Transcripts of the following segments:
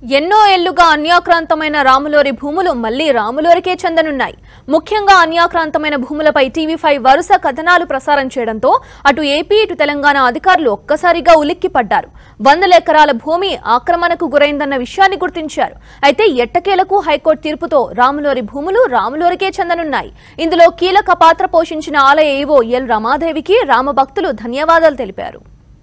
ఎన్నో ఏళ్లుగా అన్యాక్రాంతమైన రాములోరి భూములు మళ్లీ రాములోరికే చెందనున్నాయి ముఖ్యంగా అన్యాక్రాంతమైన భూములపై టీవీ ఫైవ్ వరుస కథనాలు ప్రసారం చేయడంతో అటు ఏపీ ఇటు తెలంగాణ అధికారులు ఒక్కసారిగా ఉలిక్కిపడ్డారు వందల ఎకరాల భూమి ఆక్రమణకు గురైందన్న విషయాన్ని గుర్తించారు అయితే ఎట్టకేలకు హైకోర్టు తీర్పుతో రాములోరి భూములు రాములోరికే చెందనున్నాయి ఇందులో కీలక పాత్ర పోషించిన ఆలయ ఈవో ఎల్ రమాదేవికి రామభక్తులు ధన్యవాదాలు తెలిపారు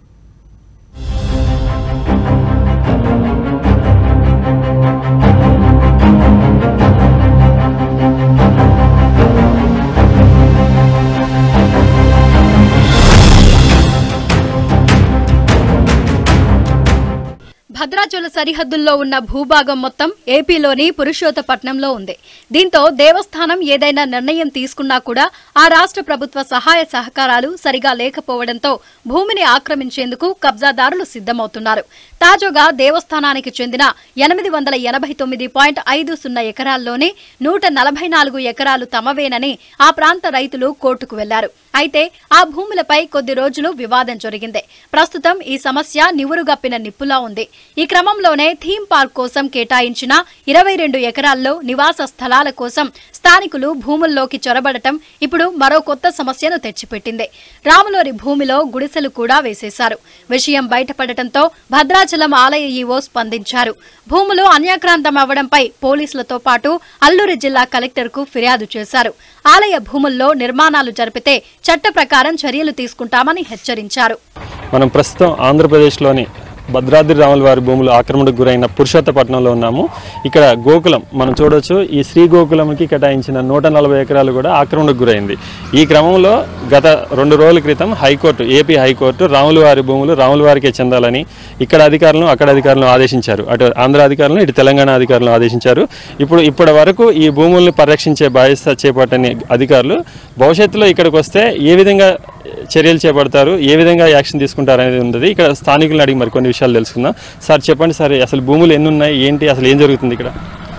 భద్రాచల సరిహద్దుల్లో ఉన్న భూభాగం మొత్తం ఏపీలోని పురుషోత్తపట్నంలో ఉంది దీంతో దేవస్థానం ఏదైనా నిర్ణయం తీసుకున్నా కూడా ఆ రాష్ట్ర ప్రభుత్వ సహాయ సహకారాలు సరిగా లేకపోవడంతో భూమిని ఆక్రమించేందుకు కబ్జాదారులు సిద్ధమవుతున్నారు తాజాగా దేవస్థానానికి చెందిన ఎనిమిది వందల ఎనభై తొమ్మిది పాయింట్ ఐదు సున్నా ఎకరాల్లోని నూట నలభై నాలుగు ఎకరాలు తమవేనని ఆ ప్రాంత రైతులు కోర్టుకు వెళ్లారు అయితే ఆ భూములపై కొద్ది రోజులు వివాదం జరిగింది ప్రస్తుతం ఈ సమస్య నివురుగప్పిన నిప్పులా ఉంది ఈ క్రమంలోనే థీమ్ పార్క్ కోసం కేటాయించిన ఇరవై రెండు ఎకరాల్లో నివాస స్థలాల కోసం స్థానికులు భూముల్లోకి చొరబడటం ఇప్పుడు మరో కొత్త సమస్యను తెచ్చిపెట్టింది రాములోరి భూమిలో గుడిసెలు కూడా వేసేశారు విషయం బయటపడటంతో భద్రాచలం ఆలయ ఈవో స్పందించారు భూములు అన్యాక్రాంతం అవ్వడంపై పోలీసులతో పాటు అల్లూరి జిల్లా కలెక్టర్కు ఫిర్యాదు చేశారు ఆలయ భూముల్లో నిర్మాణాలు జరిపితే చట్ట ప్రకారం చర్యలు తీసుకుంటామని హెచ్చరించారు మనం ప్రస్తుతం ఆంధ్రప్రదేశ్లోని భద్రాద్రి రాముల వారి భూములు ఆక్రమణకు గురైన పురుషోత్తపట్నంలో ఉన్నాము ఇక్కడ గోకులం మనం చూడొచ్చు ఈ శ్రీ గోకులంకి కేటాయించిన నూట నలభై ఎకరాలు కూడా ఆక్రమణకు గురైంది ఈ క్రమంలో గత రెండు రోజుల క్రితం హైకోర్టు ఏపీ హైకోర్టు రాముల వారి భూములు రాముల వారికే చెందాలని ఇక్కడ అధికారులను అక్కడ అధికారులను ఆదేశించారు అటు ఆంధ్ర అధికారులను ఇటు తెలంగాణ అధికారులను ఆదేశించారు ఇప్పుడు ఇప్పటి వరకు ఈ భూముల్ని పరిరక్షించే బాధ్యత చేపట్టని అధికారులు భవిష్యత్తులో ఇక్కడికి వస్తే ఏ విధంగా చర్యలు చేపడతారు ఏ విధంగా యాక్షన్ తీసుకుంటారు అనేది ఉంది ఇక్కడ స్థానికులను అడిగి మరి కొన్ని విషయాలు తెలుసుకుందాం సార్ చెప్పండి సార్ అసలు భూములు ఎన్ని ఉన్నాయి ఏంటి అసలు ఏం జరుగుతుంది ఇక్కడ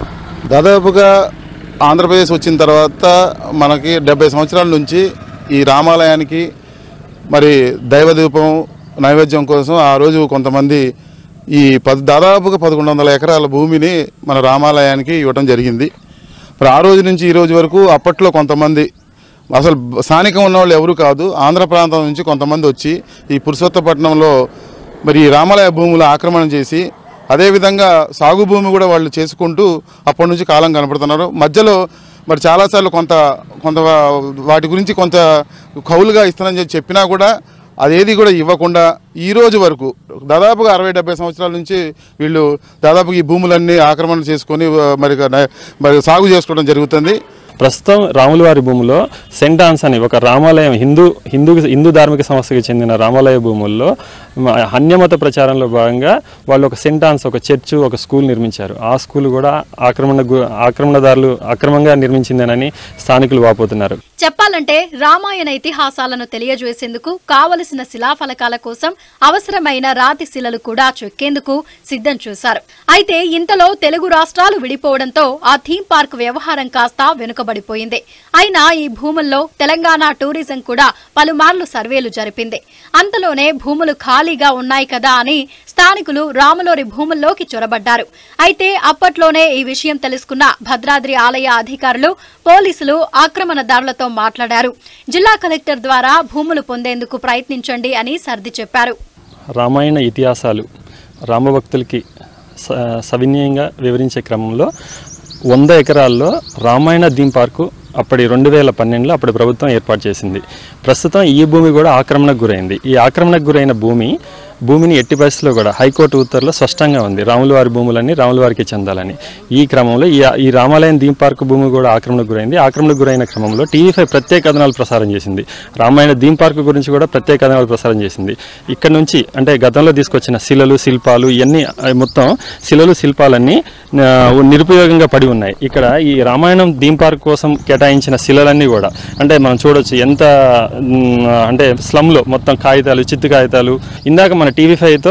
దాదాపుగా ఆంధ్రప్రదేశ్ వచ్చిన తర్వాత మనకి డెబ్బై సంవత్సరాల నుంచి ఈ రామాలయానికి మరి దైవదీపం నైవేద్యం కోసం ఆ రోజు కొంతమంది ఈ పది దాదాపుగా పదకొండు వందల ఎకరాల భూమిని మన రామాలయానికి ఇవ్వటం జరిగింది మరి ఆ రోజు నుంచి ఈ రోజు వరకు అప్పట్లో కొంతమంది అసలు స్థానికం ఉన్న వాళ్ళు ఎవరు కాదు ఆంధ్ర ప్రాంతం నుంచి కొంతమంది వచ్చి ఈ పురుషోత్తపట్నంలో మరి ఈ రామాలయ భూములు ఆక్రమణ చేసి అదేవిధంగా సాగు భూమి కూడా వాళ్ళు చేసుకుంటూ అప్పటి నుంచి కాలం కనపడుతున్నారు మధ్యలో మరి చాలాసార్లు కొంత కొంత వాటి గురించి కొంత కౌలుగా ఇస్తానని చెప్పి చెప్పినా కూడా అదేది కూడా ఇవ్వకుండా ఈ రోజు వరకు దాదాపుగా అరవై డెబ్బై సంవత్సరాల నుంచి వీళ్ళు దాదాపు ఈ భూములన్నీ ఆక్రమణ చేసుకొని ఆ, మరి మరి సాగు చేసుకోవడం జరుగుతుంది ప్రస్తుతం రాముల వారి భూమిలో సెంటాన్స్ అని ఒక రామాలయం హిందూ హిందూ హిందూ ధార్మిక సంస్థకి చెందిన రామాలయ భూముల్లో మ- హన్యమత ప్రచారంలో భాగంగా వాళ్ళు ఒక సెంటాన్స్ ఒక చర్చ్ ఒక స్కూల్ నిర్మించారు ఆ స్కూల్ కూడా ఆక్రమణ గు- ఆక్రమణదారులు అక్రమంగా నిర్మించిందేనని స్థానికులు వాపోతున్నారు చెప్పాలంటే రామాయణ ఇతిహాసాలను తెలియజేసేందుకు కావలసిన శిలాఫలకాల కోసం అవసరమైన రాతి శిలలు కూడా చెక్కేందుకు సిద్ధం చేశారు అయితే ఇంతలో తెలుగు రాష్ట్రాలు విడిపోవడంతో ఆ థీమ్ పార్క్ వ్యవహారం కాస్త వెనుకబడిపోయింది అయినా ఈ భూముల్లో తెలంగాణ టూరిజం కూడా పలుమార్లు సర్వేలు జరిపింది అంతలోనే భూములు ఖాళీగా ఉన్నాయి కదా అని స్థానికులు రాములోరి భూముల్లోకి చొరబడ్డారు అయితే అప్పట్లోనే ఈ విషయం తెలుసుకున్న భద్రాద్రి ఆలయ అధికారులు పోలీసులు ఆక్రమణదారులతో మాట్లాడారు జిల్లా కలెక్టర్ ద్వారా భూములు పొందేందుకు ప్రయత్నించండి అని సర్ది చెప్పారు రామాయణ ఇతిహాసాలు రామభక్తులకి స- సవినయంగా వివరించే క్రమంలో వంద ఎకరాల్లో రామాయణ థీమ్ పార్కు అప్పటి రెండు వేల పన్నెండులో అప్పటి ప్రభుత్వం ఏర్పాటు చేసింది ప్రస్తుతం ఈ భూమి కూడా ఆక్రమణకు గురైంది ఈ ఆక్రమణకు గురైన భూమి భూమిని ఎట్టి పరిస్థితుల్లో కూడా హైకోర్టు ఉత్తర్వులో స్పష్టంగా ఉంది రాముల వారి భూములన్నీ రాముల వారికి చెందాలని ఈ క్రమంలో ఈ ఈ రామాలయం థీమ్ పార్క్ భూమి కూడా ఆక్రమణకు గురైంది ఆక్రమణకు గురైన క్రమంలో టీవీ ఫైవ్ ప్రత్యేక కథనాలు ప్రసారం చేసింది రామాయణ థీమ్ పార్క్ గురించి కూడా ప్రత్యేక కథనాలు ప్రసారం చేసింది ఇక్కడ నుంచి అంటే గతంలో తీసుకొచ్చిన శిలలు శిల్పాలు ఇవన్నీ ఆ, మొత్తం శిలలు శిల్పాలన్నీ ఆ, నిరుపయోగంగా పడి ఉన్నాయి ఇక్కడ ఈ రామాయణం థీమ్ పార్క్ కోసం కేటాయించిన శిలలన్నీ కూడా అంటే మనం చూడొచ్చు ఎంత మ్, అంటే స్లమ్లో మొత్తం కాగితాలు చిత్తు కాగితాలు ఇందాక మన టీవీ ఫైవ్తో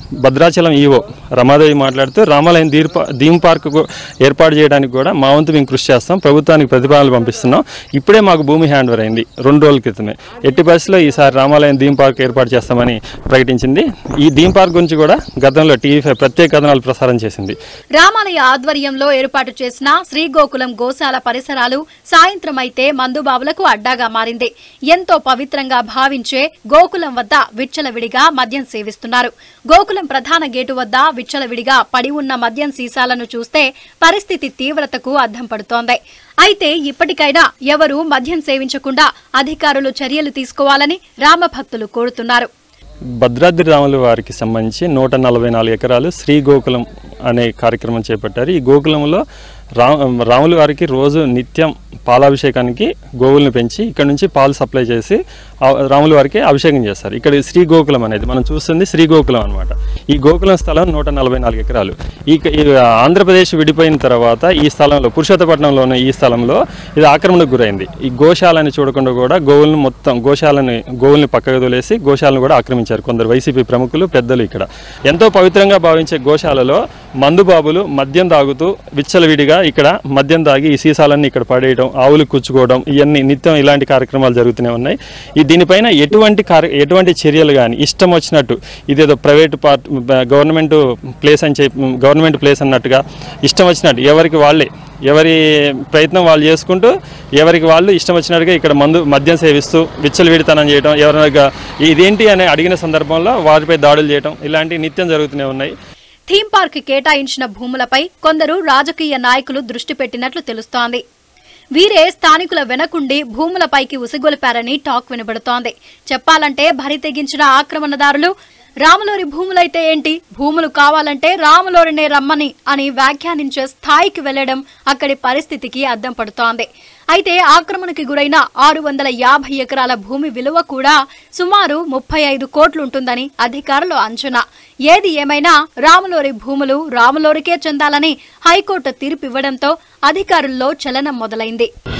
భద్రాచలం ఈవో రమాదేవి మాట్లాడుతూ రామాలయం దీర్ప థీమ్ పార్క్ కు ఏర్పాటు చేయడానికి కూడా మా వంతు మేము కృషి చేస్తాం ప్రభుత్వానికి ప్రతిపాదనలు పంపిస్తున్నాం ఇప్పుడే మాకు భూమి హ్యాండ్ ఓవర్ అయింది రెండు రోజుల క్రితమే ఎట్టి పరిస్థితుల్లో ఈసారి రామాలయం థీమ్ పార్క్ ఏర్పాటు చేస్తామని ప్రకటించింది ఈ థీమ్ పార్క్ గురించి కూడా గతంలో టీవీ ఫైవ్ ప్రత్యేక కథనాలు ప్రసారం చేసింది రామాలయ ఆధ్వర్యంలో ఏర్పాటు చేసిన శ్రీ గోకులం గోశాల పరిసరాలు సాయంత్రం అయితే మందుబాబులకు అడ్డాగా మారింది ఎంతో పవిత్రంగా భావించే గోకులం వద్ద విచ్చలవిడిగా మద్యం సేవిస్తున్నారు గోకులం ప్రధాన గేటు వద్ద విచ్చలవిడిగా పడి ఉన్న మద్యం సీసాలను చూస్తే పరిస్థితి తీవ్రతకు అద్దం పడుతోంది అయితే ఇప్పటికైనా ఎవరూ మద్యం సేవించకుండా అధికారులు చర్యలు తీసుకోవాలని రామభక్తులు కోరుతున్నారు భద్రాద్రి రాముల వారికి సంబంధించి నూట నలభై నాలుగు ఎకరాలు శ్రీ గోకులం అనే కార్యక్రమం చేపట్టారు ఈ గోకులంలో రా రాముల వారికి రోజు నిత్యం పాలాభిషేకానికి గోవులను పెంచి ఇక్కడ నుంచి పాలు సప్లై చేసి ఆ రాముల వారికి అభిషేకం చేస్తారు ఇక్కడ శ్రీ గోకులం అనేది మనం చూస్తుంది శ్రీ గోకులం అనమాట ఈ గోకులం స్థలం నూట నలభై నాలుగు ఎకరాలు ఈ ఈ ఆంధ్రప్రదేశ్ విడిపోయిన తర్వాత ఈ స్థలంలో పురుషోత్తపట్నంలో ఉన్న ఈ స్థలంలో ఇది ఆక్రమణకు గురైంది ఈ గోశాలని చూడకుండా కూడా గోవులను మొత్తం గోశాలని గోవుల్ని పక్కకు తోలేసి గోశాలను కూడా ఆక్రమించారు కొందరు వైసీపీ ప్రముఖులు పెద్దలు ఇక్కడ ఎంతో పవిత్రంగా భావించే గోశాలలో మందుబాబులు మద్యం తాగుతూ విచ్చలవిడిగా ఇక్కడ మద్యం తాగి ఈ సీసాలన్నీ ఇక్కడ పడేయడం ఆవులు కూర్చుకోవడం ఇవన్నీ నిత్యం ఇలాంటి కార్యక్రమాలు జరుగుతూనే ఉన్నాయి ఈ దీనిపైన ఎటువంటి కార్య ఎటువంటి చర్యలు కానీ ఇష్టం వచ్చినట్టు ఇదేదో ప్రైవేట్ పార్ట్ గవర్నమెంట్ ప్లేస్ అని చెప్పి గవర్నమెంట్ ప్లేస్ అన్నట్టుగా ఇష్టం వచ్చినట్టు ఎవరికి వాళ్ళే ఎవరి ప్రయత్నం వాళ్ళు చేసుకుంటూ ఎవరికి వాళ్ళు ఇష్టం వచ్చినట్టుగా ఇక్కడ మందు మద్యం సేవిస్తూ విచ్చలవిడితనం చేయడం ఎవరైనా ఇదేంటి అని అడిగిన సందర్భంలో వారిపై దాడులు చేయడం ఇలాంటివి నిత్యం జరుగుతూనే ఉన్నాయి థీమ్ పార్క్ కేటాయించిన భూములపై కొందరు రాజకీయ నాయకులు దృష్టి పెట్టినట్లు తెలుస్తోంది వీరే స్థానికుల వెనకుండి భూములపైకి ఉసిగొలిపారని టాక్ వినబడుతోంది చెప్పాలంటే భరి తెగించిన ఆక్రమణదారులు రాములోరి భూములైతే ఏంటి భూములు కావాలంటే రాములోరినే రమ్మని అని వ్యాఖ్యానించే స్థాయికి వెళ్లడం అక్కడి పరిస్థితికి అద్దం పడుతోంది అయితే ఆక్రమణకి గురైన ఆరు వందల యాభై ఎకరాల భూమి విలువ కూడా సుమారు ముప్పై ఐదు కోట్లుంటుందని అధికారులు అంచనా ఏది ఏమైనా రాములోరి భూములు రాములోరికే చెందాలని హైకోర్టు తీర్పివ్వడంతో అధికారుల్లో చలనం మొదలైంది